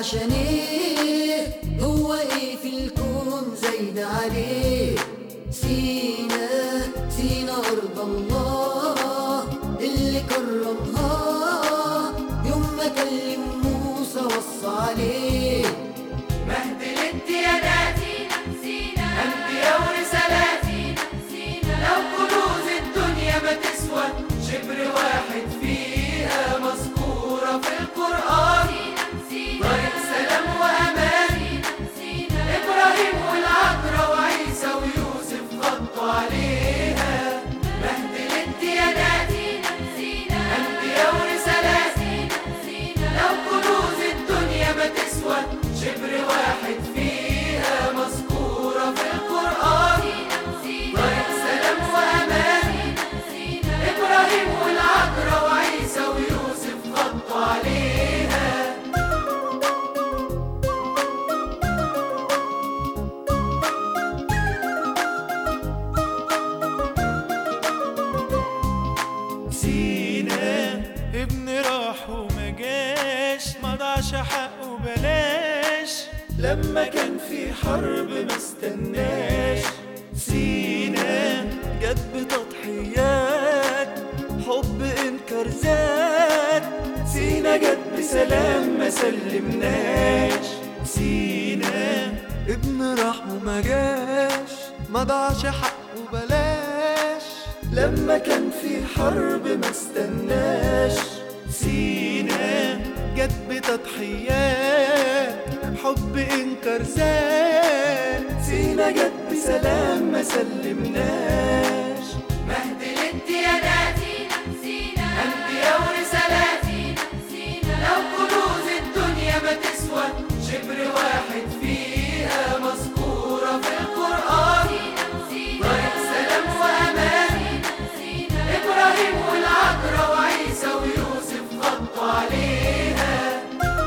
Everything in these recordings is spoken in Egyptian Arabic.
عشان ايه هو ايه في الكون زايد عليه سينا سينا ارض الله اللي كرمها يوم ما كلم موسى وصى عليه مهد الانتيادات أنبياء ورسالات لو كنوز الدنيا ما تسوى شبر واحد فيها مذكورة في القرآن طريق سلام وأمان إبراهيم والعذراء وعيسى ويوسف غطوا عليها مهد الانتيادات أنبياء ورسالات لو كنوز الدنيا ما تسوى شبر واحد فيها مذكورة في القرآن طريق سلام وأمان إبراهيم والعذراء وعيسى ويوسف غطوا عليها سينا ابن راح وما جاش ما ضاعش حقه بلاش لما كان في حرب ما استناش سينا جت بتضحيات حب انكر زاد سينا جت بسلام ما سلمناش سينا ابن راح وما جاش ما ضاعش حقه بلاش لما كان في حرب ما استناش سينا جت بتضحيات حب انكر زاد سينا جت بسلام ما سلمناش مهد الانتيادات أنبياء ورسالات لو كنوز الدنيا ما تسوى شبر واحد فيها مذكورة في القرآن طريق سلام وأمان إبراهيم والعذراء وعيسى ويوسف غطوا عليها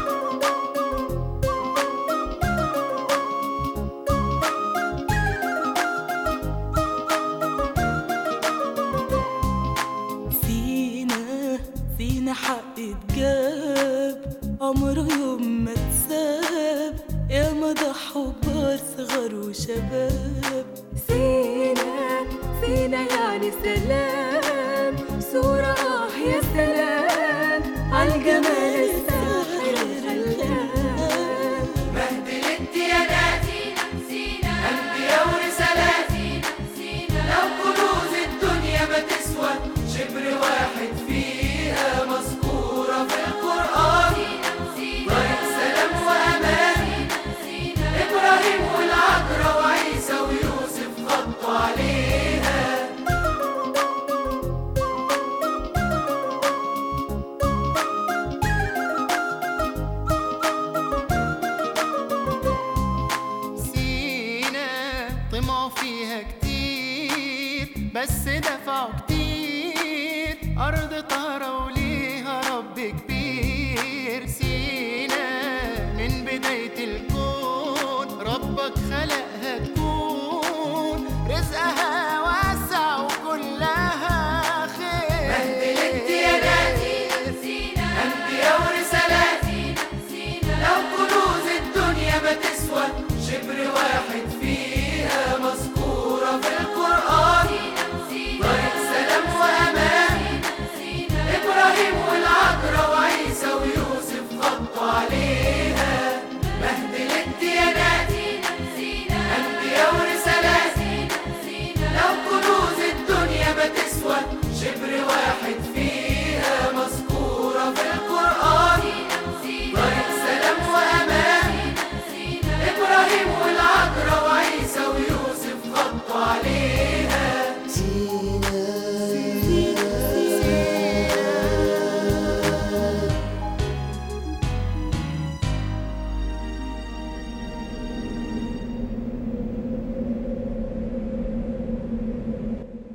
فينا فينا حق اتجاب عمره يوم ما اتساب يا ما ضحوا كبار صغار وشباب فينا فينا يعني سلام صورة آه يا سلام عالجمال الساحر الخلاب مهد الانتيادات أنبياء ورسالات لو كنوز الدنيا ما تسوى شبر واحد فيها مذكورة في القرآن طريق سلام وأمان إبراهيم والعذراء وعيسى ويوسف غطوا عليها سينا طمعوا فيها كتير بس دفعوا كتير أرض طهرة وليها رب كبير سينا من بداية الكون ربك خلقها